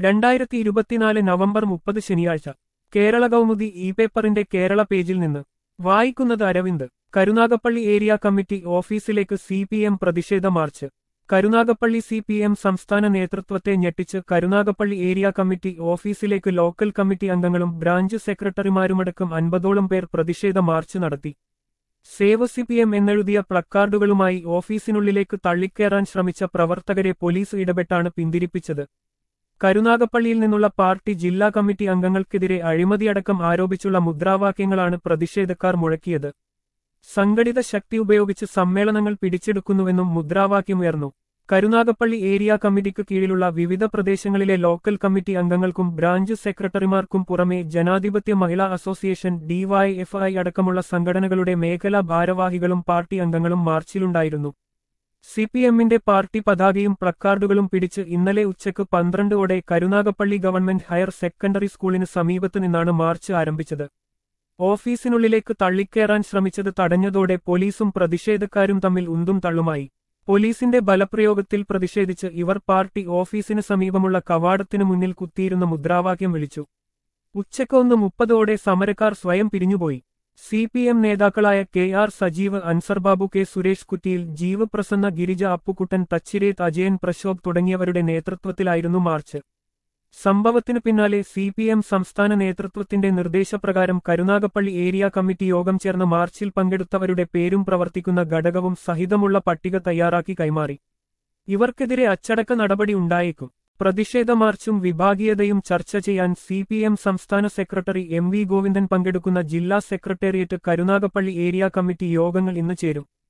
രണ്ടായിരത്തി ഇരുപത്തിനാല് നവംബർ മുപ്പത് ശനിയാഴ്ച കേരള കൗമുദി ഇ പേപ്പറിന്റെ കേരള പേജിൽ നിന്ന് വായിക്കുന്നത് അരവിന്ദ് കരുനാഗപ്പള്ളി ഏരിയ കമ്മിറ്റി ഓഫീസിലേക്ക് സി പി എം പ്രതിഷേധ march Karunagappally C P M സംസ്ഥാന നേതൃത്വത്തെ ഞെട്ടിച്ച് കരുനാഗപ്പള്ളി ഏരിയ കമ്മിറ്റി ഓഫീസിലേക്ക് ലോക്കൽ കമ്മിറ്റി അംഗങ്ങളും ബ്രാഞ്ച് സെക്രട്ടറിമാരുമടക്കം അൻപതോളം പേർ പ്രതിഷേധ മാർച്ച് നടത്തി സേവ് സി പി എം എന്നെഴുതിയ പ്ലക്കാർഡുകളുമായി ഓഫീസിനുള്ളിലേക്ക് തള്ളിക്കയറാൻ ശ്രമിച്ച പ്രവർത്തകരെ പോലീസ് ഇടപെട്ടാണ് പിന്തിരിപ്പിച്ചത് കരുനാഗപ്പള്ളിയിൽ നിന്നുള്ള പാർട്ടി ജില്ലാ കമ്മിറ്റി അംഗങ്ങൾക്കെതിരെ അഴിമതിയടക്കം ആരോപിച്ചുള്ള മുദ്രാവാക്യങ്ങളാണ് പ്രതിഷേധക്കാർ മുഴക്കിയത് സംഘടിത ശക്തി ഉപയോഗിച്ച് സമ്മേളനങ്ങൾ പിടിച്ചെടുക്കുന്നുവെന്നും മുദ്രാവാക്യമുയർന്നു കരുനാഗപ്പള്ളി ഏരിയ കമ്മിറ്റിക്ക് കീഴിലുള്ള വിവിധ പ്രദേശങ്ങളിലെ ലോക്കൽ കമ്മിറ്റി അംഗങ്ങൾക്കും ബ്രാഞ്ച് സെക്രട്ടറിമാർക്കും പുറമെ ജനാധിപത്യ മഹിളാ അസോസിയേഷൻ ഡിവൈഎഫ്ഐ അടക്കമുള്ള സംഘടനകളുടെ മേഖലാ ഭാരവാഹികളും പാർട്ടി അംഗങ്ങളും മാർച്ചിലുണ്ടായിരുന്നു സി പി എമ്മിന്റെ പാർട്ടി പതാകയും പ്ലക്കാർഡുകളും പിടിച്ച് ഇന്നലെ ഉച്ചയ്ക്ക് പന്ത്രണ്ടോടെ കരുനാഗപ്പള്ളി ഗവൺമെന്റ് ഹയർ സെക്കൻഡറി സ്കൂളിന് സമീപത്തു നിന്നാണ് മാർച്ച് ആരംഭിച്ചത് ഓഫീസിനുള്ളിലേക്ക് തള്ളിക്കയറാൻ ശ്രമിച്ചത് തടഞ്ഞതോടെ പോലീസും പ്രതിഷേധക്കാരും തമ്മിൽ ഉന്തും തള്ളുമായി പോലീസിന്റെ ബലപ്രയോഗത്തിൽ പ്രതിഷേധിച്ച് ഇവർ പാർട്ടി ഓഫീസിന് സമീപമുള്ള കവാടത്തിനു മുന്നിൽ കുത്തിയിരുന്ന മുദ്രാവാക്യം വിളിച്ചു ഉച്ചയ്ക്ക് ഒന്ന് മുപ്പതോടെ സമരക്കാർ സ്വയം പിരിഞ്ഞുപോയി സി പി എം നേതാക്കളായ K R Sajeev Ansarbabu K Suresh Kuttiyil Jeev Prasanna Girija Appukuttan Thachirethu Ajayan Prashobh തുടങ്ങിയവരുടെ നേതൃത്വത്തിലായിരുന്നു മാർച്ച് സംഭവത്തിനു പിന്നാലെ സി പി എം സംസ്ഥാന നേതൃത്വത്തിന്റെ നിർദ്ദേശപ്രകാരം കരുനാഗപ്പള്ളി ഏരിയ കമ്മിറ്റി യോഗം ചേർന്ന് മാർച്ചിൽ പങ്കെടുത്തവരുടെ പേരും പ്രവർത്തിക്കുന്ന ഘടകവും സഹിതമുള്ള പട്ടിക തയ്യാറാക്കി കൈമാറി ഇവർക്കെതിരെ അച്ചടക്ക നടപടി ഉണ്ടായേക്കും പ്രതിഷേധ മാർച്ചും വിഭാഗീയതയും ചർച്ച ചെയ്യാൻ സി പി എം സംസ്ഥാന സെക്രട്ടറി എം വി ഗോവിന്ദൻ പങ്കെടുക്കുന്ന ജില്ലാ സെക്രട്ടേറിയറ്റ് കരുനാഗപ്പള്ളി ഏരിയ കമ്മിറ്റി യോഗങ്ങൾ ഇന്ന് ചേരും